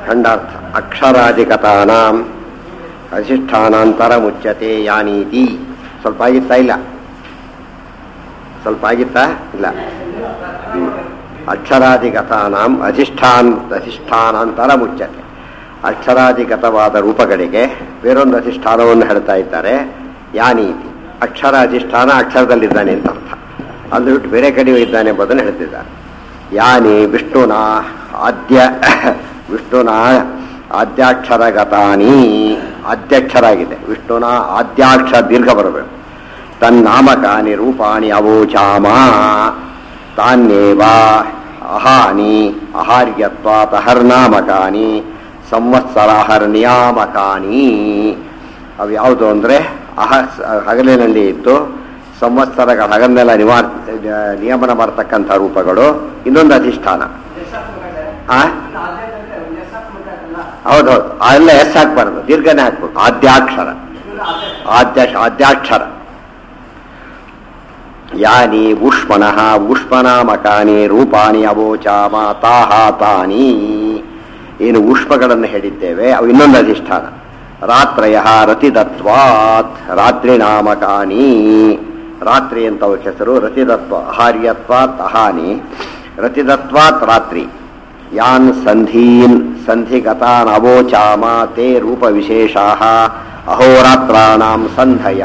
ಖಂಡಾರ್ಥ ಅಕ್ಷರಾಧಿಕತಾನಾಂ ಅಧಿಷ್ಠಾನಾಂತರ ಮುಚ್ಚತೆ ಯಾನೀತಿ ಸ್ವಲ್ಪ ಆಗಿತ್ತಾ ಇಲ್ಲ ಸ್ವಲ್ಪ ಆಗಿತ್ತಾ ಇಲ್ಲ ಹ್ಮ್. ಅಕ್ಷರಾಧಿಗತಾನಾಂ ಅಧಿಷ್ಠಾನ್ ಅಧಿಷ್ಠಾನಾಂತರ ಮುಚ್ಚತೆ ಅಕ್ಷರಾಧಿಗತವಾದ ರೂಪಗಳಿಗೆ ಬೇರೊಂದು ಅಧಿಷ್ಠಾನವನ್ನು ಹೇಳ್ತಾ ಇದ್ದಾರೆ ಯಾನೀತಿ ಅಕ್ಷರ ಅಧಿಷ್ಠಾನ ಅಕ್ಷರದಲ್ಲಿದ್ದಾನೆ ಅಂತ ಅರ್ಥ ಅಲ್ಲಿ ಬಿಟ್ಟು ಬೇರೆ ಕಡೆಯೂ ಇದ್ದಾನೆ ಎಂಬುದನ್ನು ಹೇಳ್ತಿದ್ದಾರೆ ಯಾನಿ ವಿಷ್ಣುನ ಆದ್ಯ ವಿಷ್ಣುನ ಆದ್ಯಾಕ್ಷರಗತಾನಿ ಆದ್ಯಾಕ್ಷರ ಆಗಿದೆ ವಿಷ್ಣುನ ಆದ್ಯಾಕ್ಷರ ದೀರ್ಘ ಬರಬೇಕು ತನ್ನಾಮಕಾನಿ ರೂಪಾಣಿ ಅವೋಚಾಮ ತಾನ್ಯೇವ ಅಹಾನಿ ಅಹಾರ್ಯತ್ವಾತ್ ಅಹರ್ನಾಮಕಾನಿ ಸಂವತ್ಸರಾಹರ್ ನಿಯಾಮಕಾನಿ ಅವು ಯಾವುದು ಅಂದರೆ ಅಹ ಹಗಲಿನಲ್ಲಿ ಇದ್ದು ಸಂವತ್ಸರಗಳ ಹಗಲನ್ನೆಲ್ಲ ನಿವಾರ ನಿಯಮನ ಮಾಡತಕ್ಕಂಥ ರೂಪಗಳು ಇನ್ನೊಂದು ಅಧಿಷ್ಠಾನ ಆ ಹೌದೌದು ಅಲ್ಲ ಎಸ್ ಹಾಕ್ಬಾರ್ದು ದೀರ್ಘನೇ ಹಾಕ್ಬೇಕು ಆದ್ಯಾಕ್ಷರ ಆದ್ಯ ಆದ್ಯಾಕ್ಷರ ಯಾನಿ ಊಷ್ಮಣಃ ಊಷ್ಮನಾಮಕಾನಿ ರೂಪಾಣಿ ಅವೋಚಾಮ ತಾಹ ತಾನಿ ಏನು ಊಷ್ಮಗಳನ್ನು ಹೇಳಿದ್ದೇವೆ ಅವು ಇನ್ನೊಂದು ಅಧಿಷ್ಠಾನ ರಾತ್ರಯ ರತಿದತ್ವಾತ್ ರಾತ್ರಿ ನಾಮಕಾನಿ ರಾತ್ರಿ ಅಂತ ಅವ ಹೆಸರು ರತಿದತ್ವ ಅಹಾರ್ಯತ್ವಾತ್ ಅಹಾನಿ ರತಿದತ್ವಾತ್ ರಾತ್ರಿ ಯಾನ್ ಸಂಧೀನ್ ಸಂಧಿಗತಾನ್ ಅವೋಚಾಮ ತೇ ರೂಪವಿಶೇಷಾ ಅಹೋರಾತ್ರಾಣಾಂ ಸಂಧಯ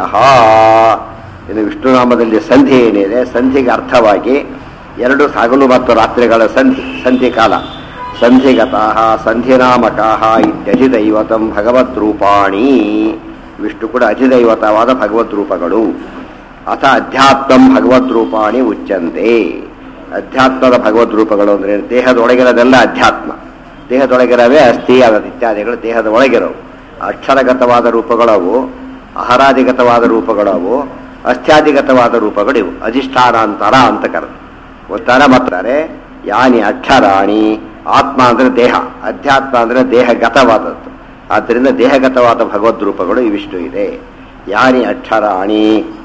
ಇನ್ನು ವಿಷ್ಣುನಾಮದಲ್ಲಿ ಸಂಧಿ ಏನಿದೆ ಸಂಧಿಗೆ ಅರ್ಥವಾಗಿ ಎರಡು ಹಗಲು ಮತ್ತು ರಾತ್ರಿಗಳ ಸಂಧಿ ಸಂಧಿ ಕಾಲ ಸಂಧಿಗತಃ ಸಂಧಿನಾಮಕಾಹ ಇತ್ಯಧಿದೈವತಂ ಭಗವದ್ರೂಪಾಣಿ ವಿಷ್ಣು ಕೂಡ ಅಧಿದೈವತವಾದ ಭಗವದ್ರೂಪಗಳು ಅಥ ಅಧ್ಯಾತ್ಮಂ ಭಗವದ್ರೂಪಾಣಿ ಉಚ್ಚಂತೆ ಅಧ್ಯಾತ್ಮದ ಭಗವದ್ರೂಪಗಳು ಅಂದ್ರೆ ದೇಹದೊಳಗಿರೋದೆಲ್ಲ ಅಧ್ಯಾತ್ಮ ದೇಹದೊಳಗಿರವೇ ಅಸ್ಥಿ ಆಗದ ಇತ್ಯಾದಿಗಳು ದೇಹದ ಒಳಗಿರೋವು ಅಕ್ಷರಗತವಾದ ರೂಪಗಳವು ಅಹರಾದಿಗತವಾದ ರೂಪಗಳವು ಅಸ್ಥ್ಯಾದಿಗತವಾದ ರೂಪಗಳು ಇವು ಅಧಿಷ್ಠಾನಾಂತರ ಅಂತ ಕರೆದು ಉತ್ತರ ಮಾತ್ರಾರೆ ಯಾನಿ ಅಕ್ಷರಾಣಿ ಆತ್ಮ ಅಂದ್ರೆ ದೇಹ ಅಧ್ಯಾತ್ಮ ಅಂದ್ರೆ ದೇಹಗತವಾದದ್ದು ಆದ್ದರಿಂದ ದೇಹಗತವಾದ ಭಗವದ್ ರೂಪಗಳು ಇವಿಷ್ಟು ಇದೆ ಯಾನಿ ಅಕ್ಷರಾಣಿ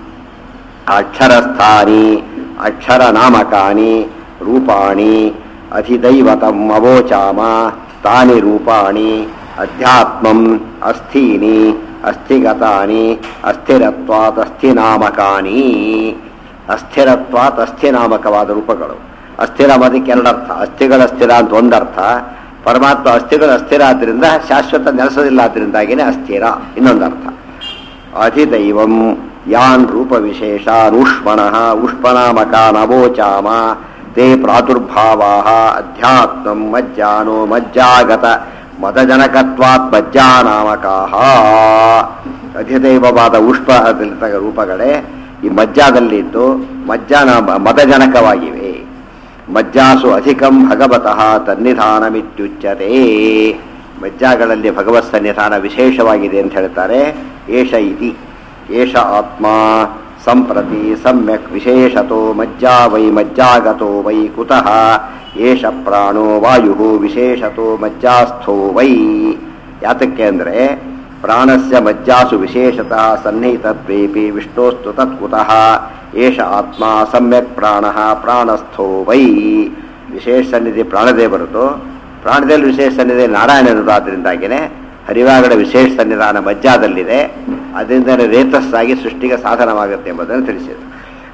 ಅಕ್ಷರಸ್ಥಾನಿ ಅಕ್ಷರ ನಾಮಕಾನಿ ರೂಪಾಣಿ ಅಧಿದೈವತಂ ಅವೋಚಾಮ ತಾನಿ ರೂಪಾಣಿ ಅಧ್ಯಾತ್ಮಂ ಅಸ್ಥೀನಿ ಅಸ್ಥಿಗತಾನಿ ಅಸ್ಥಿರತ್ವಾತ್ ಅಸ್ಥಿನಾಮಕಾನಿ ಅಸ್ಥಿರತ್ವಾತ್ ಅಸ್ಥಿನಾಮಕವಾದ ರೂಪಗಳು ಅಸ್ಥಿರ ಅದಕ್ಕೆ ಎರಡರ್ಥ ಅಸ್ಥಿಗಳ ಸ್ಥಿರ ಅಂತ ಒಂದರ್ಥ ಪರಮಾತ್ಮ ಅಸ್ಥಿಗಳು ಅಸ್ಥಿರ ಆದ್ದರಿಂದ ಶಾಶ್ವತ ನೆಲೆಸೋದಿಲ್ಲ ಆದ್ದರಿಂದಾಗಿನೇ ಅಸ್ಥಿರ ಇನ್ನೊಂದರ್ಥ ಅಧಿದೈವಂ ಯಾನ್ ರೂಪ ವಿಶೇಷ ಊಷ್ಮಣ ಉಷ್ಮನಾಮಕಾನವೋಚಾಮ ತೇ ಪ್ರಾದುರ್ಭಾವಾ ಅಧ್ಯಾತ್ಮಂ ಮಜ್ಜಾನೋ ಮಜ್ಜಾಗತ ಮದಜನಕತ್ವಾತ್ ಮಜ್ಜಾನಾಮಕಾ ಅಧಿದೈವವಾದ ಉಷ್ಪ ರೂಪಗಳೇ ಈ ಮಜ್ಜಾದಲ್ಲಿದ್ದು ಮಜ್ಜಾನ ಮದಜನಕವಾಗಿವೆ ಮಜ್ಜಾಸು ಅಧಿಕಂ ಭಗವತಃ ತನ್ನಿಧಾನಮಿತ್ಯುಚ್ಯತೆ ಮಜ್ಜಾಗಳಲ್ಲಿ ಭಗವತ್ ಸನ್ನಿಧಾನ ವಿಶೇಷವಾಗಿದೆ ಅಂತ ಹೇಳ್ತಾರೆ ಏಷ ಇತಿ ಏಷ ಆತ್ಮ ಸಂಪ್ರತಿ ಸಮ್ಯಕ್ ವಿಶೇಷತೋ ಮಜ್ಜಾ ವೈ ಮಜ್ಜಾಗತೋ ವೈ ಕುತಃ ಏಷ ಪ್ರಾಣೋ ವಾಯು ವಿಶೇಷತೋ ಮಜ್ಜಾಸ್ಥೋ ವೈ ಯಾತಕ್ಕೆ ಅಂದರೆ ಪ್ರಾಣಸ್ಯ ಮಜ್ಜಾಸು ವಿಶೇಷತಃ ಸನ್ನಿಹಿತತ್ವೇಪಿ ವಿಷ್ಣೋಸ್ತು ತತ್ಕುತಃ ಏಷ ಆತ್ಮ ಸಮ್ಯಕ್ ಪ್ರಾಣ ಪ್ರಾಣಸ್ಥೋ ವೈ ವಿಶೇಷ ಸನ್ನಿಧಿ ಪ್ರಾಣದೇ ಬರುತ್ತೋ ಪ್ರಾಣದಲ್ಲಿ ವಿಶೇಷ ಸನ್ನಿಧಿ ನಾರಾಯಣನದಾದ್ರಿಂದಾಗಿನೇ ಹರಿವಾಗಡ ವಿಶೇಷ ಸನ್ನಿಧಾನ ಮಜ್ಜಾದಲ್ಲಿದೆ ಅದರಿಂದ ರೇತಸ್ಸಾಗಿ ಸೃಷ್ಟಿಗೆ ಸಾಧನವಾಗುತ್ತೆ ಎಂಬುದನ್ನು ತಿಳಿಸಿದರು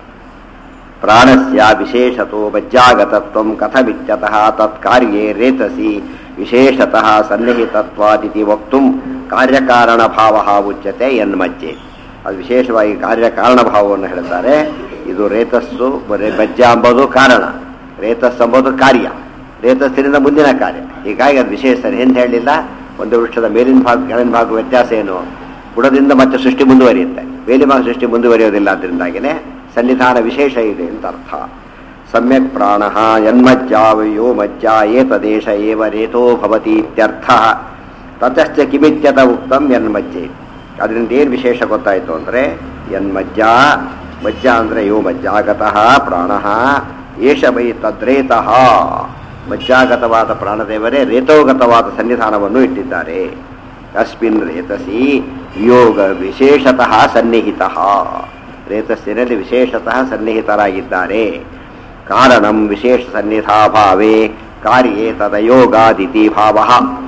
ಪ್ರಾಣಸ್ಯ ವಿಶೇಷತೋ ಮಜ್ಜಾಗತತ್ವ ಕಥಮಿತ್ಯತಃ ತತ್ಕಾರ್ಯೇ ರೇತಸಿ ವಿಶೇಷತಃ ಸನ್ನಿಹಿತತ್ವಾದಿತಿ ವಕ್ತು ಕಾರ್ಯಕಾರಣ ಭಾವ ಉಚ್ಯತೆ ಎನ್ಮಜ್ಜೆ ಅದು ವಿಶೇಷವಾಗಿ ಕಾರ್ಯಕಾರಣ ಭಾವವನ್ನು ಹೇಳ್ತಾರೆ ಇದು ರೇತಸ್ಸು ಮಜ್ಜ ಎಂಬುದು ಕಾರಣ ರೇತಸ್ ಎಂಬುದು ಕಾರ್ಯ ರೇತಸ್ಸಿನಿಂದ ಮುಂದಿನ ಕಾರ್ಯ ಹೀಗಾಗಿ ಅದು ವಿಶೇಷ ಎಂದು ಹೇಳಲಿಲ್ಲ ಒಂದು ವೃಕ್ಷದ ಮೇಲಿನ ಭಾಗ ಕೆಳಗಿನ ಭಾಗ ವ್ಯತ್ಯಾಸ ಏನು ಬುಡದಿಂದ ಮತ್ತೆ ಸೃಷ್ಟಿ ಮುಂದುವರಿಯುತ್ತೆ ಮೇಲಿನ ಭಾಗ ಸೃಷ್ಟಿ ಮುಂದುವರಿಯೋದಿಲ್ಲ ಅದರಿಂದಾಗಿನೇ ಸನ್ನಿಧಾನ ವಿಶೇಷ ಇದೆ ಅಂತ ಅರ್ಥ ಸಮ್ಯಕ್ ಪ್ರಾಣ ಯನ್ಮಜ್ಜಾವಯೋ ಮಜ್ಜ ಏತದೇಶ ಏವ ರೇತೋ ಭವತಿ ಇತ್ಯರ್ಥ ತತಶ್ಚ ಕಿಮಿತ್ಯತ ಉಕ್ತಂ ಯನ್ಮಜ್ಜೆ ಅದರಿಂದ ಏನು ವಿಶೇಷ ಗೊತ್ತಾಯಿತು ಅಂದರೆ ಯನ್ಮಜ್ಜ ಮಜ್ಜ ಅಂದರೆ ಯೋ ಮಜ್ಜಾಗತಃ ಪ್ರಾಣ ಏಷ ವೈ ತದ್ರೇತಃ ಮಜ್ಜಾಗತವಾದ ಪ್ರಾಣದೇವರೇ ರೇತೋಗತವಾದ ಸನ್ನಿಧಾನವನ್ನು ಇಟ್ಟಿದ್ದಾರೆ ಅಸ್ಮಿನ್ ರೇತಸಿ ಯೋಗ ವಿಶೇಷತಃ ಸನ್ನಿಹಿತ ರೇತಸ್ಸಿನಲ್ಲಿ ವಿಶೇಷತಃ ಸನ್ನಿಹಿತರಾಗಿದ್ದಾರೆ ಕಾರಣಂ ವಿಶೇಷ ಸನ್ನಿಧಾಭಾವೇ ಕಾರ್ಯೇ ತದಯೋಗಾದಿತಿ ಭಾವ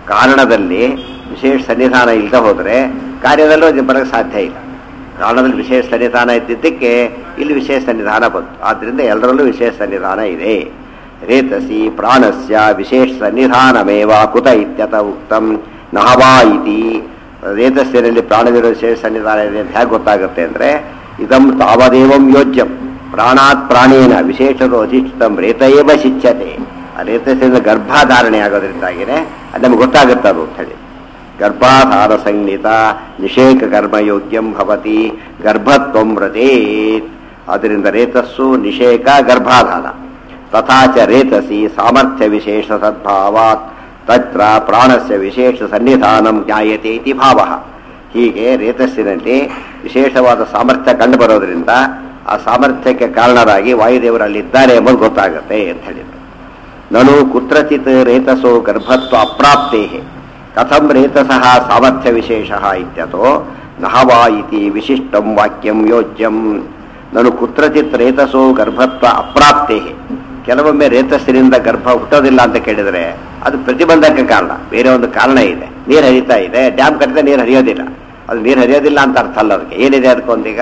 ಕಾರಣದಲ್ಲಿ ವಿಶೇಷ ಸನ್ನಿಧಾನ ಇಲ್ಲದೆ ಹೋದರೆ ಕಾರ್ಯದಲ್ಲೂ ಅದು ಬರೋಕ್ಕೆ ಸಾಧ್ಯ ಇಲ್ಲ ಕಾರಣದಲ್ಲಿ ವಿಶೇಷ ಸನ್ನಿಧಾನ ಇದ್ದಿದ್ದಕ್ಕೆ ಇಲ್ಲಿ ವಿಶೇಷ ಸನ್ನಿಧಾನ ಬಂತು ಆದ್ದರಿಂದ ಎಲ್ಲರಲ್ಲೂ ವಿಶೇಷ ಸನ್ನಿಧಾನ ಇದೆ ರೇತಸಿ ಪ್ರಾಣಸ್ಯ ವಿಶೇಷ ಸನ್ನಿಧಾನಮೇವ ಕುತ ಇತ್ಯತ ಉಕ್ತಂ ನಹವಾ ಇತಿ ರೇತಸ್ಸಿನಲ್ಲಿ ಪ್ರಾಣವಿರೋ ವಿಶೇಷ ಸನ್ನಿಧಾನ ಇದೆ ಅಂತ ಹೇಗೆ ಗೊತ್ತಾಗುತ್ತೆ ಅಂದರೆ ಇದಂ ತಾವದೇವಂ ಯೋಜ್ಯಂ ಪ್ರಾಣಾತ್ ಪ್ರಾಣೇನ ವಿಶೇಷರು ಅಧಿಷ್ಠಿತಂ ರೇತಯೇವ ಶಿಚ್ಯತೆ ಆ ರೇತಸ್ಸಿಂದ ಗರ್ಭಾಧಾರಣೆ ಆಗೋದ್ರಿಂದಾಗಿನೇ ಅದು ನಮ್ಗೆ ಗೊತ್ತಾಗುತ್ತೆ ಅದು ಅಂತ ಹೇಳಿ ಗರ್ಭಾಧಾರ ಸಂಹಿತ ನಿಷೇಕ ಕರ್ಮಯೋಗ್ಯಂ ಭವತಿ ಗರ್ಭತ್ವಂ ವ್ರತೇತ್ ಆದ್ದರಿಂದ ರೇತಸ್ಸು ನಿಷೇಕ ಗರ್ಭಾಧಾನ ತಥಾಚ ರೇತಸಿ ಸಾಮರ್ಥ್ಯ ವಿಶೇಷ ಸದ್ಭಾವಾತ್ ತತ್ರ ಪ್ರಾಣಸ್ಯ ವಿಶೇಷ ಸನ್ನಿಧಾನಂ ಜ್ಞಾಯತೆ ಇತಿ ಭಾವ ಹೀಗೆ ರೇತಸ್ಸಿನಲ್ಲಿ ವಿಶೇಷವಾದ ಸಾಮರ್ಥ್ಯ ಕಂಡುಬರೋದ್ರಿಂದ ಆ ಸಾಮರ್ಥ್ಯಕ್ಕೆ ಕಾರಣರಾಗಿ ವಾಯುದೇವರಲ್ಲಿದ್ದಾರೆ ಎಂಬುದು ಗೊತ್ತಾಗುತ್ತೆ ಅಂತ ಹೇಳಿದರು ನನು ಕುತ್ರಚಿತ್ ರೇತಸೋ ಗರ್ಭತ್ವ ಅಪ್ರಾಪ್ತೇ ಕಥಂ ರೇತಸಃ ಸಾಮರ್ಥ್ಯ ವಿಶೇಷ ಇತ್ಯತೋ ನಹವಾ ಇತಿ ವಿಶಿಷ್ಟಂ ವಾಕ್ಯಂ ಯೋಜ್ಯಂ ನನು ಕುತ್ರಚಿತ್ ರೇತಸೋ ಗರ್ಭತ್ವ ಅಪ್ರಾಪ್ತೇ ಕೆಲವೊಮ್ಮೆ ರೇತಸ್ಸಿನಿಂದ ಗರ್ಭ ಹುಟ್ಟೋದಿಲ್ಲ ಅಂತ ಕೇಳಿದರೆ ಅದು ಪ್ರತಿಬಂಧಕ ಕಾರಣ ಬೇರೆ ಒಂದು ಕಾರಣ ಇದೆ ನೀರು ಹರಿತಾ ಇದೆ ಡ್ಯಾಮ್ ಕಟ್ಟಿದ್ರೆ ನೀರು ಹರಿಯೋದಿಲ್ಲ ಅದು ನೀರು ಹರಿಯೋದಿಲ್ಲ ಅಂತ ಅರ್ಥ ಅಲ್ಲ ಅದಕ್ಕೆ ಏನಿದೆ ಅದಕ್ಕೊಂದೀಗ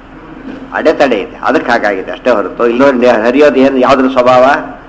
ಅಡೆತಡೆ ಇದೆ ಅದಕ್ಕೆ ಹಾಗಾಗಿದೆ ಅಷ್ಟೇ ಹೊರತು ಇಲ್ಲೋ ಹರಿಯೋದು ಏನು ಯಾವುದ್ರ ಸ್ವಭಾವ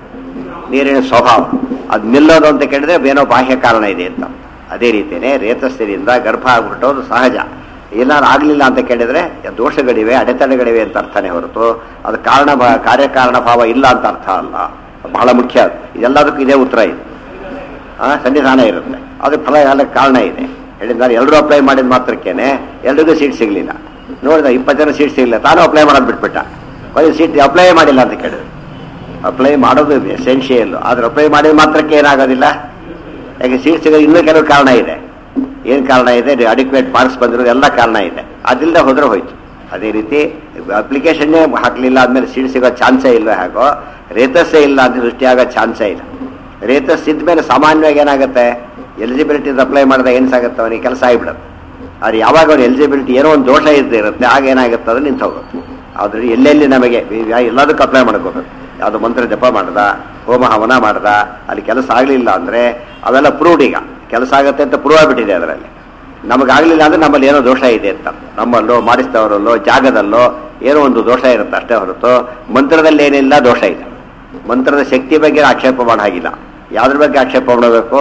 ನೀರಿನ ಸ್ವಭಾವ ಅದು ನಿಲ್ಲೋದು ಅಂತ ಕೇಳಿದ್ರೆ ಏನೋ ಬಾಹ್ಯ ಕಾರಣ ಇದೆ ಅಂತ ಅದೇ ರೀತಿಯೇ ರೇತಸ್ಸಿನಿಂದ ಗರ್ಭ ಹುಟ್ಟೋದು ಸಹಜ ಏನಾದ್ರು ಆಗಲಿಲ್ಲ ಅಂತ ಕೇಳಿದ್ರೆ ದೋಷಗಳಿವೆ ಅಡೆತಡೆಗಳಿವೆ ಅಂತ ಅರ್ಥನೇ ಹೊರತು ಅದು ಕಾರಣ ಭಾ- ಕಾರ್ಯಕಾರಣ ಭಾವ ಇಲ್ಲ ಅಂತ ಅರ್ಥ ಅಲ್ಲ ಬಹಳ ಮುಖ್ಯ ಅದು. ಇದೆಲ್ಲದಕ್ಕೂ ಇದೇ ಉತ್ತರ ಇದೆ ಆ, ಸನ್ನಿಧಾನ ಇರುತ್ತೆ ಅದು ಫಲ ಎಲ್ಲ ಕಾರಣ ಇದೆ ಹೇಳಿದ್ದಾರೆ ಎಲ್ಲರೂ ಅಪ್ಲೈ ಮಾಡಿದ ಮಾತ್ರಕ್ಕೇನೆ ಎಲ್ರಿಗೂ ಸೀಟ್ ಸಿಗಲಿಲ್ಲ ನೋಡಿದ ಇಪ್ಪತ್ತು ಜನ ಸೀಟ್ ಸಿಗಲಿಲ್ಲ ತಾನು ಅಪ್ಲೈ ಮಾಡೋದು ಬಿಟ್ಬಿಟ್ಟ ಒಂದು ಸೀಟ್ ಅಪ್ಲೈ ಮಾಡಿಲ್ಲ ಅಂತ ಕೇಳಿದ್ರು ಅಪ್ಲೈ ಮಾಡೋದು ಎಸೆನ್ಷಿಯಲ್ ಆದ್ರೆ ಅಪ್ಲೈ ಮಾಡಿದ ಮಾತ್ರಕ್ಕೆ ಏನಾಗೋದಿಲ್ಲ ಯಾಕೆ ಸೀಟ್ ಸಿಗೋದು ಇನ್ನೂ ಕೆಲವು ಕಾರಣ ಇದೆ ಏನು ಕಾರಣ ಇದೆ ಅಡಿಕ್ವೇಟ್ ಮಾರ್ಕ್ಸ್ ಬಂದಿರೋದು ಎಲ್ಲ ಕಾರಣ ಇದೆ ಅದಿಲ್ಲದೆ ಹೋದ್ರೆ ಹೋಯ್ತು ಅದೇ ರೀತಿ ಅಪ್ಲಿಕೇಶನ್ನೇ ಹಾಕಲಿಲ್ಲ ಆದ್ಮೇಲೆ ಸೀಟ್ ಸಿಗೋ ಚಾನ್ಸೇ ಇಲ್ವೇ ಹಾಗೋ ರೇತಸ್ಸೇ ಇಲ್ಲ ಅಂತ ಸೃಷ್ಟಿಯಾಗೋ ಚಾನ್ಸೇ ಇಲ್ಲ ರೇತಸ್ ಇದ್ಮೇಲೆ ಸಾಮಾನ್ಯವಾಗಿ ಏನಾಗುತ್ತೆ ಎಲಿಜಿಬಿಲಿಟಿ ಅಪ್ಲೈ ಮಾಡಿದಾಗ ಏನ್ಸಾಗುತ್ತೆ ಅವನಿಗೆ ಕೆಲಸ ಆಗಿಬಿಡುತ್ತೆ ಆದ್ರೆ ಯಾವಾಗ ಅವ್ನು ಎಲಿಜಿಬಿಲಿಟಿ ಏನೋ ಒಂದು ದೋಷ ಇದ್ದೇ ಇರುತ್ತೆ ಆಗ ಏನಾಗುತ್ತೆ ಅದು ನಿಂತು ಹೋಗುತ್ತೆ ಆದ್ರೆ ಎಲ್ಲೆಲ್ಲಿ ನಮಗೆ ಎಲ್ಲದಕ್ಕೂ ಅಪ್ಲೈ ಮಾಡ್ಕೋಬೇಕು ಯಾವುದು ಮಂತ್ರ ಜಪ ಮಾಡ್ದ ಹೋಮ ಹವನ ಮಾಡ್ದ ಅಲ್ಲಿ ಕೆಲಸ ಆಗಲಿಲ್ಲ ಅಂದರೆ ಅವೆಲ್ಲ ಪ್ರೂವ್ಡ್ ಈಗ ಕೆಲಸ ಆಗುತ್ತೆ ಅಂತ ಪ್ರೂವ್ ಆಗಿಬಿಟ್ಟಿದೆ ಅದರಲ್ಲಿ ನಮಗಾಗಲಿಲ್ಲ ಅಂದ್ರೆ ನಮ್ಮಲ್ಲಿ ಏನೋ ದೋಷ ಇದೆ ಅಂತ ನಮ್ಮಲ್ಲೋ ಮಾಡಿಸಿದವರಲ್ಲೋ ಜಾಗದಲ್ಲೋ ಏನೋ ಒಂದು ದೋಷ ಇರುತ್ತೆ ಅಷ್ಟೇ ಹೊರತು ಮಂತ್ರದಲ್ಲಿ ಏನಿಲ್ಲ ದೋಷ ಇದೆ ಮಂತ್ರದ ಶಕ್ತಿ ಬಗ್ಗೆ ಆಕ್ಷೇಪ ಮಾಡೋ ಹಾಗಿಲ್ಲ ಯಾವ್ದ್ರ ಬಗ್ಗೆ ಆಕ್ಷೇಪ ಮಾಡಬೇಕು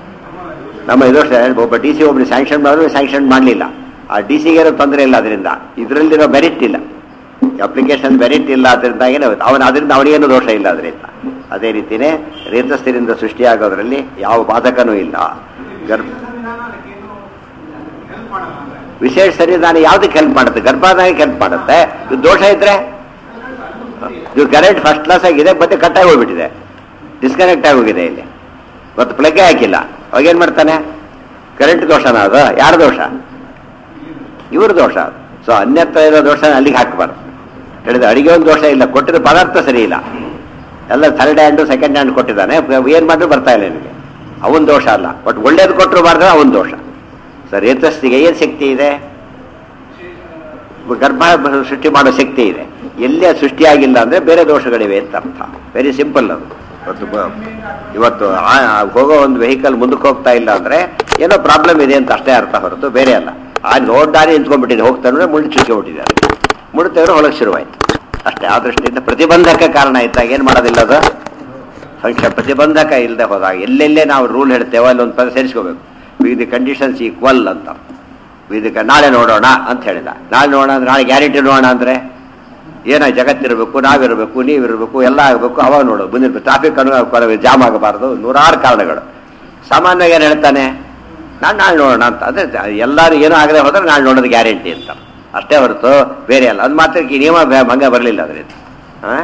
ನಮ್ಮ ಇದು ಒಬ್ಬ ಡಿ ಸಿ ಒಬ್ಬರು ಸ್ಯಾಂಕ್ಷನ್ ಮಾಡಿದ್ರು ಸ್ಯಾಂಕ್ಷನ್ ಮಾಡಲಿಲ್ಲ ಆ ಡಿ ಸಿಗೆ ಏನೋ ತೊಂದರೆ ಇಲ್ಲ ಅದರಿಂದ ಇದರಲ್ಲಿರೋ ಮೆರಿಟ್ ಇಲ್ಲ ಅಪ್ಲಿಕೇಶನ್ ಮೆರಿಟ್ ಇಲ್ಲ ಅದರಿಂದಾಗೇನೆ ಅವನ ಅದರಿಂದ ಅವನಿಗೇನು ದೋಷ ಇಲ್ಲ ಅದರಿಂದ ಅದೇ ರೀತಿನೇ ರೇತಸ್ಥಿರಿಂದ ಸೃಷ್ಟಿಯಾಗೋದ್ರಲ್ಲಿ ಯಾವ ಬಾಧಕನೂ ಇಲ್ಲ ಗರ್ಭ ವಿಶೇಷ ಸನ್ನಿಧಾನ ಯಾವ್ದಕ್ಕೆ ಹೆಲ್ಪ್ ಮಾಡುತ್ತೆ ಗರ್ಭಾಧಾನಕ್ಕೆ ಹೆಲ್ಪ್ ಮಾಡುತ್ತೆ ಇದು ದೋಷ ಇದ್ರೆ ಇದು ಕರೆಂಟ್ ಫಸ್ಟ್ ಕ್ಲಾಸ್ ಆಗಿದೆ ಮತ್ತೆ ಕಟ್ಟಾಗಿ ಹೋಗ್ಬಿಟ್ಟಿದೆ ಡಿಸ್ಕನೆಕ್ಟ್ ಆಗಿ ಹೋಗಿದೆ ಇಲ್ಲಿ ಮತ್ತು ಪ್ಲಗ್ಗೆ ಹಾಕಿಲ್ಲ ಅವಾಗ ಏನ್ ಮಾಡ್ತಾನೆ ಕರೆಂಟ್ ದೋಷನ ಅದು ಯಾರ ದೋಷ ಇವ್ರ ದೋಷ ಸೊ ಅನ್ಯತ್ರ ಇರೋ ದೋಷ ಅಲ್ಲಿಗೆ ಹಾಕಬಾರ್ದು ಹೇಳಿದ ಅಡಿಗೆ ಒಂದು ದೋಷ ಇಲ್ಲ ಕೊಟ್ಟಿರೋ ಪದಾರ್ಥ ಸರಿ ಇಲ್ಲ ಎಲ್ಲ ಥರ್ಡ್ ಹ್ಯಾಂಡು ಸೆಕೆಂಡ್ ಹ್ಯಾಂಡ್ ಕೊಟ್ಟಿದ್ದಾನೆ ಏನ್ ಮಾಡಿದ್ರು ಬರ್ತಾ ಇಲ್ಲ ನಿನಗೆ ಅವನ್ ದೋಷ ಅಲ್ಲ ಬಟ್ ಒಳ್ಳೇದು ಕೊಟ್ಟರು ಮಾಡಿದ್ರೆ ಅವನ್ ದೋಷ ಸರ್ ರೇತಸ್ಸಿಗೆ ಏನ್ ಶಕ್ತಿ ಇದೆ ಗರ್ಭ ಸೃಷ್ಟಿ ಮಾಡೋ ಶಕ್ತಿ ಇದೆ ಎಲ್ಲೇ ಸೃಷ್ಟಿಯಾಗಿಲ್ಲ ಅಂದ್ರೆ ಬೇರೆ ದೋಷಗಳಿವೆ ಅಂತ ಅರ್ಥ ವೆರಿ ಸಿಂಪಲ್ ಅದು ಇವತ್ತು ಬ- ಇವತ್ತು ಆ- ಆ ಹೋಗೋ ಒಂದು ವೆಹಿಕಲ್ ಮುಂದಕ್ಕೆ ಹೋಗ್ತಾ ಇಲ್ಲ ಅಂದ್ರೆ ಏನೋ ಪ್ರಾಬ್ಲಮ್ ಇದೆ ಅಂತ ಅಷ್ಟೇ ಅರ್ಥ ಹೊರತು ಬೇರೆ ಅಲ್ಲ ಆ ರೋಡ್ ದಾರಿ ನಿಂತ್ಕೊಂಡ್ಬಿಟ್ಟಿದೆ ಹೋಗ್ತಾನೆ ಮುಳ್ಳು ಚುಚ್ಕೊಂಡ್ಬಿಟ್ಟಿದ್ದಾರೆ ಮುಡ್ತೇವ್ರು ಹೊಳಗೆ ಶುರುವಾಯ್ತು ಅಷ್ಟೇ ಆ ದೃಷ್ಟಿಯಿಂದ ಪ್ರತಿಬಂಧಕ ಕಾರಣ ಇದ್ದಾಗ ಏನ್ ಮಾಡೋದಿಲ್ಲ ಅದು ಫಂಕ್ಷನ್ ಪ್ರತಿಬಂಧಕ ಇಲ್ಲದೆ ಹೋದಾಗ ಎಲ್ಲೆಲ್ಲೇ ನಾವು ರೂಲ್ ಹೇಳ್ತೇವೋ ಅಲ್ಲಿ ಒಂದು ಪದ ಸೇರಿಸ್ಕೋಬೇಕು ವಿ ದಿ ಕಂಡೀಷನ್ಸ್ ಈಕ್ವಲ್ ಅಂತ ಇದಕ್ಕೆ ನಾಳೆ ನೋಡೋಣ ಅಂತ ಹೇಳಿದ ನಾಳೆ ನೋಡೋಣ ಅಂದ್ರೆ ನಾಳೆ ಗ್ಯಾರಂಟಿ ನೋಡೋಣ ಅಂದ್ರೆ ಏನೋ ಜಗತ್ತಿರಬೇಕು ನಾವಿರಬೇಕು ನೀವಿರಬೇಕು ಎಲ್ಲ ಆಗಬೇಕು ಅವಾಗ ನೋಡೋದು ಬಂದಿರ್ಬೇಕು ಟ್ರಾಫಿಕ್ ಅನು ಜಾಮ್ ಆಗಬಾರ್ದು ನೂರಾರು ಕಾರಣಗಳು ಸಾಮಾನ್ಯವಾಗಿ ಏನು ಹೇಳ್ತಾನೆ ನಾನು ನಾಳೆ ನೋಡೋಣ ಅಂತ ಅಂದ್ರೆ ಎಲ್ಲರೂ ಏನೂ ಆಗದೆ ಹೋದ್ರೆ ನಾಳೆ ನೋಡೋದು ಗ್ಯಾರಂಟಿ ಅಂತ ಅಷ್ಟೇ ಹೊರತು ಬೇರೆ ಅಲ್ಲ ಅದು ಮಾತ್ರ ಈ ನಿಯಮ ಭ- ಭಂಗ ಬರಲಿಲ್ಲ ಅದರಿಂದ ಹಾಂ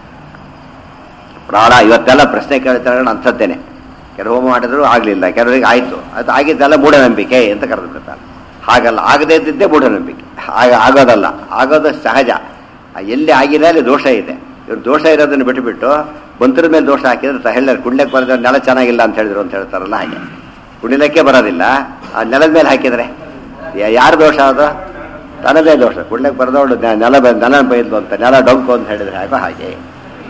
ಪ್ರಾಣ ಇವತ್ತೆಲ್ಲ ಪ್ರಶ್ನೆ ಕೇಳ್ತಾರೆ ಅಂಥದ್ದೇನೆ ಕೆಲವು ಹೋಮ ಮಾಡಿದ್ರು ಆಗಲಿಲ್ಲ ಕೆಲವರಿಗೆ ಆಯಿತು ಅದು ಆಗಿದ್ದೆಲ್ಲ ಮೂಢನಂಬಿಕೆ ಅಂತ ಕರೆದು ಬಿಡ್ತಾರೆ ಹಾಗಲ್ಲ ಆಗದೇ ಇದ್ದಿದ್ದೇ ಮೂಢನಂಬಿಕೆ ಆಗ ಆಗೋದಲ್ಲ ಆಗೋದು ಸಹಜ ಆ ಎಲ್ಲಿ ಆಗಿದೆ ಅಲ್ಲಿ ದೋಷ ಇದೆ ಇವ್ರು ದೋಷ ಇರೋದನ್ನು ಬಿಟ್ಟುಬಿಟ್ಟು ಬಂತರ ಮೇಲೆ ದೋಷ ಹಾಕಿದ್ರೆ ತ- ಹೇಳಿದ್ರೆ ಕುಂಡ್ಲಕ್ಕೆ ಬರೆದ ನೆಲ ಚೆನ್ನಾಗಿಲ್ಲ ಅಂತ ಹೇಳಿದ್ರು ಅಂತ ಹೇಳ್ತಾರಲ್ಲ ಹಾಗೆ ಕುಂಡಿಲಕ್ಕೆ ಬರೋದಿಲ್ಲ ಆ ನೆಲದ ಮೇಲೆ ಹಾಕಿದ್ರೆ ಯಾ- ಯಾರ ದೋಷ ಅದು ತನ್ನದೇ ದೋಷ ಕುಂಡ್ಲಕ್ಕೆ ಬರೆದವಳು ನೆಲ ಬ- ನೆಲ ಬೈದ್ಲು ಅಂತ ನೆಲ ಡೊಂಕು ಅಂತ ಹೇಳಿದ್ರೆ ಹಾಗೋ ಹಾಗೆ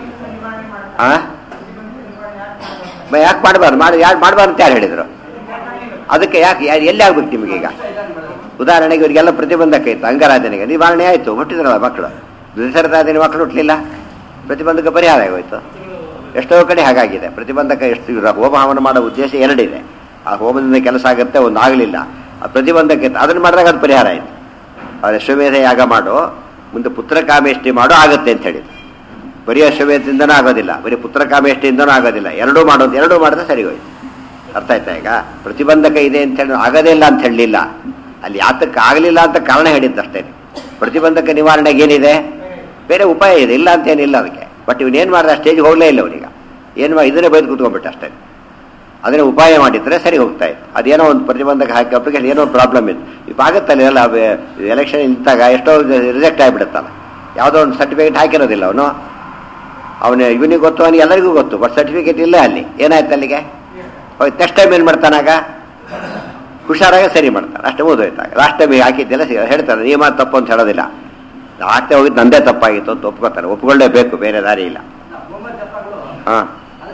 ಆ ಯಾಕೆ ಮಾಡಬಾರ್ದು ಮಾಡಿ ಯಾರು ಮಾಡಬಾರ್ದು ಅಂತ ಯಾರು ಹೇಳಿದ್ರು ಅದಕ್ಕೆ ಯಾಕೆ ಯಾ- ಎಲ್ಲಿ ಆಗ್ಬೇಕು ನಿಮಗೆ ಈಗ ಉದಾಹರಣೆಗೆ ಇವರಿಗೆಲ್ಲ ಪ್ರತಿಬಂಧಕ ಇತ್ತು ಅಂಗರಾಧನೆಗೆ ನಿವಾರಣೆ ಆಯಿತು ಹುಟ್ಟಿದ್ರಲ್ಲ ಮಕ್ಕಳು ದಸರದಾದಿನ ಮಕ್ಕಳು ಹುಟ್ಟಲಿಲ್ಲ ಪ್ರತಿಬಂಧಕ ಪರಿಹಾರ ಆಗೋಯ್ತು ಎಷ್ಟೋ ಕಡೆ ಹಾಗಾಗಿದೆ ಪ್ರತಿಬಂಧಕ ಎಷ್ಟು ಇವ್ರ ಹೋಮ ಹವನ ಮಾಡೋ ಉದ್ದೇಶ ಎರಡಿದೆ ಆ ಹೋಮದಿಂದ ಕೆಲಸ ಆಗುತ್ತೆ ಒಂದು ಆಗಲಿಲ್ಲ ಆ ಪ್ರತಿಬಂಧಕ ಇತ್ತು ಅದನ್ನು ಮಾಡಿದಾಗ ಅದು ಪರಿಹಾರ ಆಯಿತು ಅವ್ರು ಅಶ್ವಮೇಧ ಯಾಗ ಮಾಡು ಮುಂದೆ ಪುತ್ರ ಕಾಮೇಷ್ಟಿ ಮಾಡು ಆಗುತ್ತೆ ಅಂತ ಹೇಳಿದ್ರು ಬರೀ ಅಶ್ವಮೇಧದಿಂದನೂ ಆಗೋದಿಲ್ಲ ಬರೀ ಪುತ್ರ ಕಾಮೇಷ್ಟಿಯಿಂದನೂ ಆಗೋದಿಲ್ಲ ಎರಡೂ ಮಾಡೋದು ಎರಡೂ ಮಾಡಿದ್ರೆ ಸರಿ ಹೋಯ್ತು ಅರ್ಥ ಆಯ್ತಾ ಈಗ ಪ್ರತಿಬಂಧಕ ಇದೆ ಅಂತ ಹೇಳಿ ಆಗೋದೇ ಇಲ್ಲ ಅಂತ ಹೇಳಲಿಲ್ಲ ಅಲ್ಲಿ ಯಾತಕ್ಕೆ ಆಗಲಿಲ್ಲ ಅಂತ ಕಾರಣ ಹೇಳಿದ್ದಷ್ಟೇ ಪ್ರತಿಬಂಧಕ ನಿವಾರಣೆಗೆ ಏನಿದೆ ಬೇರೆ ಉಪಾಯ ಇದೆ ಇಲ್ಲ ಅಂತ ಏನಿಲ್ಲ ಅದಕ್ಕೆ ಬಟ್ ಇವನೇನು ಮಾಡಿದ ಸ್ಟೇಜ್ಗೆ ಹೋಗಲೇ ಇಲ್ಲ ಅವನೀಗ ಏನು ಮಾಡಿ ಇದನ್ನೇ ಬೈದು ಕೂತ್ಕೊಂಡ್ಬಿಟ್ಟು ಅಷ್ಟೇ ಅದನ್ನೇ ಉಪಾಯ ಮಾಡಿದ್ರೆ ಸರಿ ಹೋಗ್ತಾ ಇತ್ತು ಅದೇನೋ ಒಂದು ಪ್ರತಿಬಂಧಕ ಹಾಕಿ ಅಪ್ಲಿಕೇಶನ್ ಏನೋ ಪ್ರಾಬ್ಲಮ್ ಇತ್ತು ಈಗ ಆಗುತ್ತಲ್ಲ ಎಲ್ಲ ಎಲೆಕ್ಷನ್ ನಿಂತಾಗ ಎಷ್ಟೋ ರಿಜೆಕ್ಟ್ ಆಗಿಬಿಡುತ್ತಲ್ಲ ಯಾವುದೋ ಒಂದು ಸರ್ಟಿಫಿಕೇಟ್ ಹಾಕಿರೋದಿಲ್ಲ ಅವನು ಅವನು ಇವನಿಗೆ ಗೊತ್ತು ಅವನಿಗೆ ಎಲ್ಲರಿಗೂ ಗೊತ್ತು ಬಟ್ ಸರ್ಟಿಫಿಕೇಟ್ ಇಲ್ಲ ಅಲ್ಲಿ ಏನಾಯ್ತು ಅಲ್ಲಿಗೆ ಹೋಗಿ ನೆಕ್ಸ್ಟ್ ಟೈಮ್ ಏನು ಮಾಡ್ತಾನಾಗ ಹುಷಾರಾಗಿ ಸರಿ ಮಾಡ್ತಾನೆ ಅಷ್ಟೇ ಓದೋಯ್ತಾಗ ಲಾಸ್ಟ್ ಟೈಮ್ ಹಾಕಿದ್ದೆಲ್ಲ ಸಿ- ಹೇಳ್ತಾರೆ ನಿಯಮ ತಪ್ಪು ಅಂತ ಹೇಳೋದಿಲ್ಲ ಲಾಸ್ಟ್ ಹೋಗಿದ್ದು ನಂದೇ ತಪ್ಪಾಗಿತ್ತು ಅಂತ ಒಪ್ಕೋತಾರೆ ಒಪ್ಕೊಳ್ಳೇಬೇಕು ಬೇರೆ ದಾರಿ ಇಲ್ಲ ಹಾಂ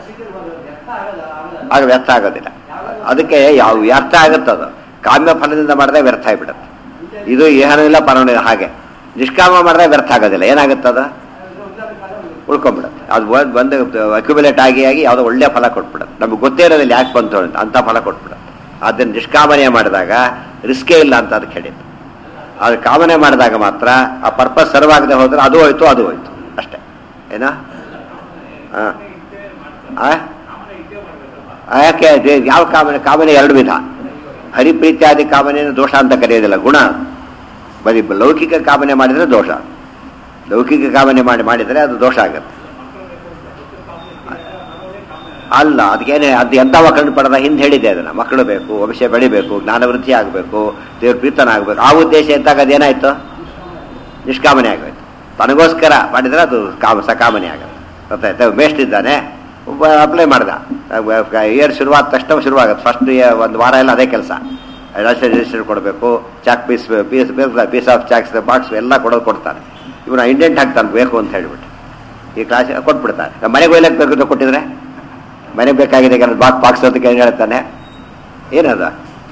ಆಗ ವ್ಯರ್ಥ ಆಗೋದಿಲ್ಲ ಅದಕ್ಕೆ ಯಾವ ವ್ಯರ್ಥ ಆಗುತ್ತದು ಕಾಮ್ಯ ಫಲದಿಂದ ಮಾಡಿದ್ರೆ ವ್ಯರ್ಥ ಆಗಿಬಿಡುತ್ತೆ ಇದು ಏನೂ ಇಲ್ಲ ಪರವಾಗಿಲ್ಲ ಹಾಗೆ ನಿಷ್ಕಾಮ ಮಾಡಿದ್ರೆ ವ್ಯರ್ಥ ಆಗೋದಿಲ್ಲ ಏನಾಗುತ್ತದ ಉಳ್ಕೊಂಡ್ಬಿಡುತ್ತೆ ಅದು ಒಂದ್- ಬಂದು ಅಕ್ಯುಮುಲೇಟ್ ಆಗಿ ಆಗಿ ಯಾವುದೋ ಒಳ್ಳೆ ಫಲ ಕೊಟ್ಬಿಡುತ್ತೆ ನಮಗೆ ಗೊತ್ತೇ ಇರೋದಿಲ್ಲ ಯಾಕೆ ಬಂತು ಅಂತ ಅಂಥ ಫಲ ಕೊಟ್ಬಿಡುತ್ತೆ ಅದನ್ನ ನಿಷ್ಕಾಮನೆ ಮಾಡಿದಾಗ ರಿಸ್ಕೇ ಇಲ್ಲ ಅಂತ ಅದಕ್ಕೆ ಹೇಳಿದ್ದು ಅದು ಕಾಮನೆ ಮಾಡಿದಾಗ ಮಾತ್ರ ಆ ಪರ್ಪಸ್ ಸರ್ವ್ ಆಗದೆ ಹೋದ್ರೆ ಅದು ಹೋಯ್ತು ಅದು ಹೋಯ್ತು ಅಷ್ಟೇ ಏನಾ ಹಾಂ ಯಾಕೆ ಅದೇ ಯಾವ ಕಾಮನೆ ಕಾಮನೆ ಎರಡು ವಿಧ ಹರಿಪ್ರೀತ್ಯಾದಿ ಕಾಮನೆಯನ್ನು ದೋಷ ಅಂತ ಕರೆಯೋದಿಲ್ಲ ಗುಣ ಬರೀ ಲೌಕಿಕ ಕಾಮನೆ ಮಾಡಿದರೆ ದೋಷ ಲೌಕಿಕ ಕಾಮನೆ ಮಾಡಿ ಮಾಡಿದರೆ ಅದು ದೋಷ ಆಗುತ್ತೆ ಅಲ್ಲ ಅದಕ್ಕೇನೆ ಅದು ಎಂಥ ಮಕ್ಕಳನ್ನು ಪಡೆದ ಹಿಂದೆ ಹೇಳಿದೆ ಅದನ್ನ ಮಕ್ಕಳು ಬೇಕು ವಂಶ ಬೆಳಿಬೇಕು ಜ್ಞಾನವೃದ್ಧಿ ಆಗಬೇಕು ದೇವ್ರ ಪ್ರೀತನ ಆಗಬೇಕು ಆ ಉದ್ದೇಶ ಇದ್ದಾಗ ಅದೇನಾಯ್ತು ನಿಷ್ಕಾಮನೆ ಆಗೋಯ್ತು ತನಗೋಸ್ಕರ ಮಾಡಿದ್ರೆ ಅದು ಕಾಮ ಸಕಾಮನೆ ಆಗುತ್ತೆ ಗೊತ್ತಾಯ್ತಾ ಮೇಸ್ಟ್ ಇದ್ದಾನೆ ಒಬ್ಬ ಅಪ್ಲೈ ಮಾಡ್ದ ಇಯರ್ ಶುರುವಾದ ತಕ್ಷಣ ಶುರುವಾಗುತ್ತೆ ಫಸ್ಟ್ ಒಂದು ವಾರ ಎಲ್ಲ ಅದೇ ಕೆಲಸ ರಿಜಿಸ್ಟರ್ ಕೊಡಬೇಕು chalk piece piece piece of chalks box ಎಲ್ಲ ಕೊಡೋದು ಕೊಡ್ತಾನೆ ಇವನು ಇಂಡೆಂಟ್ ಹಾಕ್ತಾನೆ ಬೇಕು ಅಂತ ಹೇಳ್ಬಿಟ್ಟು ಈ ಕ್ಲಾಸ್ ಕೊಟ್ಬಿಡ್ತಾನೆ ನಮ್ಮ ಮನೆಗೆ ಒಯ್ಲಕ್ಕೆ ಬೇಕು ಅಂತ ಕೊಟ್ಟಿದ್ರೆ ಮನೆಗೆ ಬೇಕಾಗಿದೆ ಬಾಕ್ ಬಾಕ್ಸ್ ಅಂತ ಏನು ಹೇಳ್ತಾನೆ ಏನದ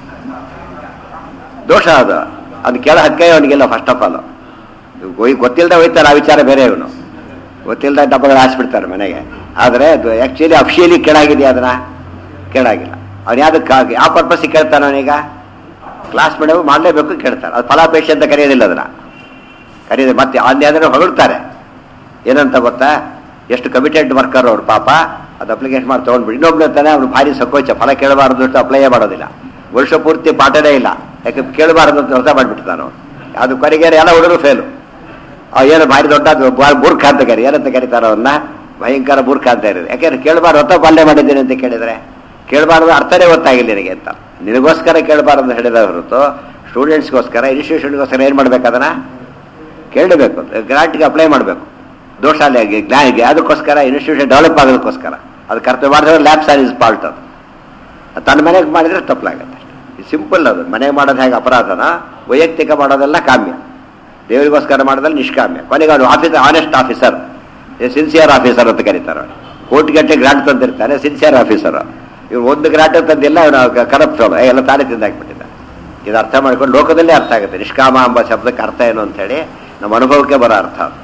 ದೋಷ ಅದು ಅದು ಕೆಳ ಹಕ್ಕೆ ಅವನಿಗೆಲ್ಲ ಫಸ್ಟ್ ಆಫ್ ಆಲ್ ಹೋಯ್ ಗೊತ್ತಿಲ್ಲದೆ ಹೋಯ್ತಾರೆ ಆ ವಿಚಾರ ಬೇರೆ ಇವನು ಗೊತ್ತಿಲ್ಲದೆ ಡಬ್ಬಗಳು ಹಾಸ್ಬಿಡ್ತಾರೆ ಮನೆಗೆ ಆದರೆ ಅದು ಆ್ಯಕ್ಚುಲಿ ಅಫಿಷಿಯಲಿ ಕೆಳಾಗಿದೆ ಅದನ್ನ ಕೆಳಾಗಿಲ್ಲ ಅವ್ನು ಯಾವ್ದಕ್ಕೆ ಯಾವ ಪರ್ಪಸ್ಸಿಗೆ ಕೇಳ್ತಾನೆ ಅವನೀಗ ಕ್ಲಾಸ್ ಮೇಡಮ್ ಮಾಡಲೇಬೇಕು ಕೇಳ್ತಾರೆ ಅದು ಫಲಾಪೇಕ್ಷೆ ಅಂತ ಕರೆಯೋದಿಲ್ಲ ಅದನ್ನ ಕರೆಯೋದು ಮತ್ತೆ ಅಲ್ಲಿ ಅಂದರೆ ಹೊಗಳ್ತಾರೆ ಏನಂತ ಗೊತ್ತಾ ಎಷ್ಟು ಕಮಿಟೆಡ್ ವರ್ಕರ್ ಅವ್ರು ಪಾಪ ಅದು ಅಪ್ಲಿಕೇಶನ್ ಮಾಡಿ ತೊಗೊಂಡ್ಬಿಡಿ ಇನ್ನೊಬ್ಳು ಇರ್ತಾನೆ ಅವ್ನು ಭಾರಿ ಸಂಕೋಚ ಫಲ ಕೇಳಬಾರದು ಅಂತ ಅಪ್ಲೈಯೇ ಮಾಡೋದಿಲ್ಲ ವರ್ಷ ಪೂರ್ತಿ ಪಾಠನೇ ಇಲ್ಲ ಯಾಕೆ ಕೇಳಬಾರದು ಅಂತ ಹೊಸ ಮಾಡಿಬಿಡ್ತಾನೆ ಅವನು ಅದು ಕೊನೆಗೇರಿ ಎಲ್ಲ ಹುಡುಗರು ಫೇಲು ಅವ್ ಏನು ಭಾರಿ ದೊಡ್ಡ ಅದು ಬಾ- ಮೂರ್ಖ ಅಂತ ಕರಿ ಏನಂತ ಕರೀತಾರ ಅವನ್ನ ಭಯಂಕರ ಮೂರ್ಖ ಅಂತ ಇರೋದು ಯಾಕೆಂದ್ರೆ ಕೇಳಬಾರ್ದು ಹೊತ್ತ ಪಾಲನೆ ಮಾಡಿದ್ದೀನಿ ಅಂತ ಕೇಳಿದ್ರೆ ಕೇಳಬಾರ್ದು ಅರ್ಥನೇ ಗೊತ್ತಾಗಿಲ್ಲ ನಿನಗೆ ಅಂತ ನಿನಗೋಸ್ಕರ ಕೇಳಬಾರ್ದು ಅಂತ ಹೇಳಿದ ಹೊರತು ಸ್ಟೂಡೆಂಟ್ಸ್ಗೋಸ್ಕರ ಇನ್ಸ್ಟಿಟ್ಯೂಷನ್ಗೋಸ್ಕರ ಏನು ಮಾಡ್ಬೇಕು ಅದನ್ನ ಕೇಳಬೇಕು ಗ್ರಾಂಟ್ಗೆ ಅಪ್ಲೈ ಮಾಡಬೇಕು ದೋಷ ಅಲ್ಲಿ ಜ್ಞಾನಿಗೆ ಅದಕ್ಕೋಸ್ಕರ ಇನ್ಸ್ಟಿಟ್ಯೂಷನ್ ಡೆವಲಪ್ ಆಗೋದಕ್ಕೋಸ್ಕರ ಅದು ಕರ್ತವ್ಯ ಮಾಡಿದ್ರೆ ಲ್ಯಾಬ್ಸ್ ಆರ್ ಇಸ್ ಪಾಲ್ಟ್ ಅದು ಅದು ತನ್ನ ಮನೆಗೆ ಮಾಡಿದ್ರೆ ತಪ್ಪಲಾಗತ್ತೆ ಅಷ್ಟೇ ಸಿಂಪಲ್ ಅದು ಮನೆಗೆ ಮಾಡೋದು ಹೇಗೆ ಅಪರಾಧನ ವೈಯಕ್ತಿಕ ಮಾಡೋದೆಲ್ಲ ಕಾಮ್ಯ ದೇವರಿಗೋಸ್ಕರ ಮಾಡೋದಲ್ಲ ನಿಷ್ಕಾಮ್ಯ ಕೊನೆಗೆ ಅವನು officer honest officer sincere officer ಅಂತ ಕರೀತಾರೆ ಕೋಟಿ ಗಂಟೆ ಗ್ರಾಂಟ್ ತಂದಿರ್ತಾನೆ ಸಿನ್ಸಿಯರ್ ಆಫೀಸರ್ ಇವ್ರು ಒಂದು ಗ್ರಾಂಟ್ ತಂದಿಲ್ಲ ಅವನು ಕರಪ್ಟ್ ಎಲ್ಲ ತಾನೇ ತಿಂದಾಕ್ಬಿಟ್ಟಿದ್ದ ಇದು ಅರ್ಥ ಮಾಡ್ಕೊಂಡು ಲೋಕದಲ್ಲೇ ಅರ್ಥ ಆಗುತ್ತೆ ನಿಷ್ಕಾಮ ಎಂಬ ಶಬ್ದಕ್ಕೆ ಅರ್ಥ ಏನು ಅಂತ ಹೇಳಿ ನಮ್ಮ ಅನುಭವಕ್ಕೆ ಬರೋ ಅರ್ಥ ಅದು.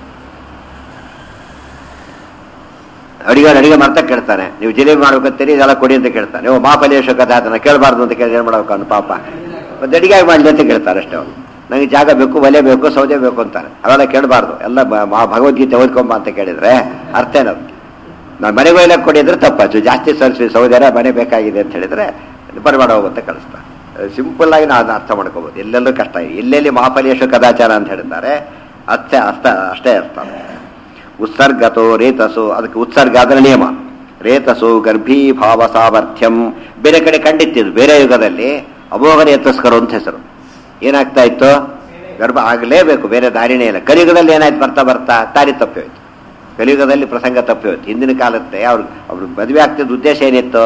ಅಡಿಗೆ ಅಡಿಗೆ ಮಾಡ್ತಾ ಕೇಳ್ತಾನೆ ನೀವು ಜಿಲೇಬಿ ಮಾಡ್ಬೇಕಂತೀರಿ ಇದೆಲ್ಲ ಕೊಡಿ ಅಂತ ಕೇಳ್ತಾನೆ ಓ ಮಾಪಲೇಶ ಕಥೆ ಅದನ್ನ ಕೇಳಬಾರ್ದು ಅಂತ ಕೇಳಿ ಏನು ಮಾಡ್ಬೇಕು ಅವ್ನು ಪಾಪ ಮತ್ತೆ ಅಡಿಗೆ ಮಾಡಲಿ ಅಂತ ಕೇಳ್ತಾರೆ ಅಷ್ಟೇ ಅವನು ನನಗೆ ಜಾಗ ಬೇಕು ಒಲೆ ಬೇಕು ಸೌದೆ ಬೇಕು ಅಂತಾರೆ ಅವೆಲ್ಲ ಕೇಳಬಾರ್ದು ಎಲ್ಲ ಬ- ಮಾ ಭಗವದ್ಗೀತೆ ಓದ್ಕೊಂಬ ಅಂತ ಕೇಳಿದ್ರೆ ಅರ್ಥ ಏನದು ನಾನು ಮನೆಗೆ ಒಯ್ಲಕ್ಕೆ ಕೊಡಿದ್ರೆ ತಪ್ಪಾಚು ಜಾಸ್ತಿ ಸರಿಸಿ ಸೌದೆರ ಮನೆ ಬೇಕಾಗಿದೆ ಅಂತ ಹೇಳಿದ್ರೆ ಬರಬೇಡ ಹೋಗುತ್ತೆ ಕಳಿಸ್ತಾರೆ ಸಿಂಪಲ್ ಆಗಿ ನಾವು ಅದನ್ನ ಅರ್ಥ ಮಾಡ್ಕೋಬೋದು ಎಲ್ಲೆಲ್ಲೂ ಕಷ್ಟ ಎಲ್ಲೆಲ್ಲಿ ಮಹಾಫಲೇಶ ಕದಾಚಾರ ಅಂತ ಹೇಳಿದ್ದಾರೆ ಅಷ್ಟೇ ಅರ್ಥ ಅಷ್ಟೇ ಅರ್ಥ ಉತ್ಸರ್ಗತೋ ರೇತಸು ಅದಕ್ಕೆ ಉತ್ಸರ್ಗ ಅದರ ನಿಯಮ ರೇತಸು ಗರ್ಭೀಭಾವ ಸಾಮರ್ಥ್ಯಂ ಬೇರೆ ಕಡೆ ಕಂಡಿತ್ತಿದ್ದು ಬೇರೆ ಯುಗದಲ್ಲಿ ಅಮೋಘ ರೇತಸ್ಕರು ಅಂತ ಹೆಸರು ಏನಾಗ್ತಾ ಇತ್ತು ಗರ್ಭ ಆಗಲೇಬೇಕು ಬೇರೆ ದಾರಿನೇ ಇಲ್ಲ ಕಲಿಯುಗದಲ್ಲಿ ಏನಾಯ್ತು ಬರ್ತಾ ಬರ್ತಾ ದಾರಿ ತಪ್ಪಿ ಹೋಯ್ತು ಕಲಿಯುಗದಲ್ಲಿ ಪ್ರಸಂಗ ತಪ್ಪಿ ಹೋಯ್ತು ಹಿಂದಿನ ಕಾಲತ್ತೆ ಅವ್ರು ಅವ್ರು ಮದುವೆ ಆಗ್ತಿದ್ದ ಉದ್ದೇಶ ಏನಿತ್ತು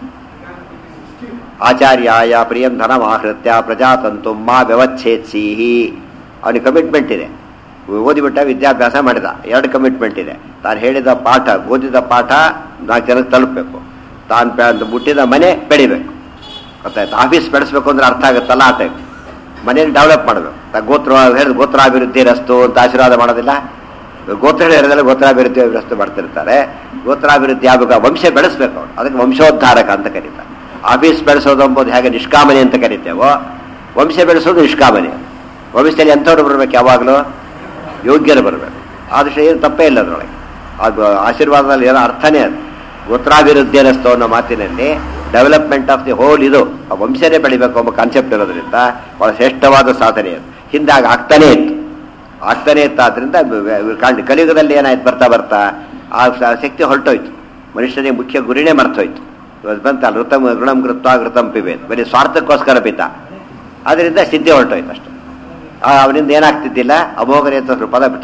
ಆಚಾರ್ಯಾಯ ಪ್ರಿಯಂ ಧನಮಾಹೃತ್ಯ ಪ್ರಜಾತಂತು ಮಾ ವ್ಯವಚ್ಛೇತ್ಸೀಹಿ ಅವನಿಗೆ ಕಮಿಟ್ಮೆಂಟ್ ಇದೆ ಓದಿಬಿಟ್ಟ ವಿದ್ಯಾಭ್ಯಾಸ ಮಾಡಿದ ಎರಡು ಕಮಿಟ್ಮೆಂಟ್ ಇದೆ ತಾನು ಹೇಳಿದ ಪಾಠ ಓದಿದ ಪಾಠ ನಾಲ್ಕು ಜನಕ್ಕೆ ತಲುಪಬೇಕು ತಾನು ಪ್ಯಾ- ಮುಟ್ಟಿದ ಮನೆ ಬೆಳಿಬೇಕು ಗೊತ್ತಾಯ್ತು ಆಫೀಸ್ ಬೆಳೆಸ್ಬೇಕು ಅಂದ್ರೆ ಅರ್ಥ ಆಗುತ್ತಲ್ಲ ಆ ಟೈಪ್ ಮನೇಲಿ ಡೆವಲಪ್ ಮಾಡಬೇಕು ತ- ಗೋತ್ರ ಹೇಳಿದ ಗೋತ್ರಾಭಿವೃದ್ಧಿ ರಸ್ತು ಅಂತ ಆಶೀರ್ವಾದ ಮಾಡೋದಿಲ್ಲ ಗೋತ್ರ ಹೇಳಿದ್ರೆ ಗೋತ್ರಾಭಿವೃದ್ಧಿ ರಸ್ತು ಮಾಡ್ತಿರ್ತಾರೆ ಗೋತ್ರಾಭಿವೃದ್ಧಿ ಆಗಬೇಕು ವಂಶ ಬೆಳೆಸ್ಬೇಕು ಅವ್ರು ಅದಕ್ಕೆ ವಂಶೋದ್ಧಾರಕ ಅಂತ ಕರೀತಾರೆ ಆಫೀಸ್ ಬೆಳೆಸೋದು ಎಂಬುದು ಹೇಗೆ ನಿಷ್ಕಾಮನೆ ಅಂತ ಕರಿತೇವೋ ವಂಶ ಬೆಳೆಸೋದು ನಿಷ್ಕಾಮನೆ ವಂಶದಲ್ಲಿ ಎಂಥವ್ರು ಬರಬೇಕು ಯಾವಾಗಲೂ ಯೋಗ್ಯರು ಬರಬೇಕು ಆದಷ್ಟು ಏನು ತಪ್ಪೇ ಇಲ್ಲ ಅದರೊಳಗೆ ಅದು ಆಶೀರ್ವಾದದಲ್ಲಿ ಏನೋ ಅರ್ಥನೇ ಅದು ಗೋತ್ರಾಭಿವೃದ್ಧಿ ರಸ್ತು ಅನ್ನೋ ಮಾತಿನಲ್ಲಿ ಡೆವಲಪ್ಮೆಂಟ್ ಆಫ್ ದಿ ಹೋಲ್ ಇದು ಆ ವಂಶನೇ ಬೆಳಿಬೇಕು ಎಂಬ ಕಾನ್ಸೆಪ್ಟ್ ಇರೋದ್ರಿಂದ ಬಹಳ ಶ್ರೇಷ್ಠವಾದ ಸಾಧನೆ ಅದು ಹಿಂದಾಗ ಆಗ್ತಾನೇ ಇತ್ತು ಆಗ್ತಾನೆ ಇತ್ತು ಆದ್ರಿಂದ ಕಾಂಡ್ ಕಲಿಯುಗದಲ್ಲಿ ಏನಾಯ್ತು ಬರ್ತಾ ಬರ್ತಾ ಆ ಸ- ಶಕ್ತಿ ಹೊರಟೋಯ್ತು ಮನುಷ್ಯನಿಗೆ ಮುಖ್ಯ ಗುರಿನೇ ಮರ್ತೋಯ್ತು ಇವತ್ತು ಬಂತಲ್ಲ ಋತಮ್ ಋಣಂ ಕೃತ್ವ ಘೃತಂ ಪಿಬೇತ್ ಬರೀ ಸ್ವಾರ್ಥಕ್ಕೋಸ್ಕರ ಪಿತ ಅದರಿಂದ ಸಿದ್ಧಿ ಹೊರಟೋಯ್ತು ಅಷ್ಟೇ ಆ, ಅವನಿಂದ ಏನಾಗ್ತಿದ್ದಿಲ್ಲ ಅಮೋಘನೆ ಅಂತ ಪದ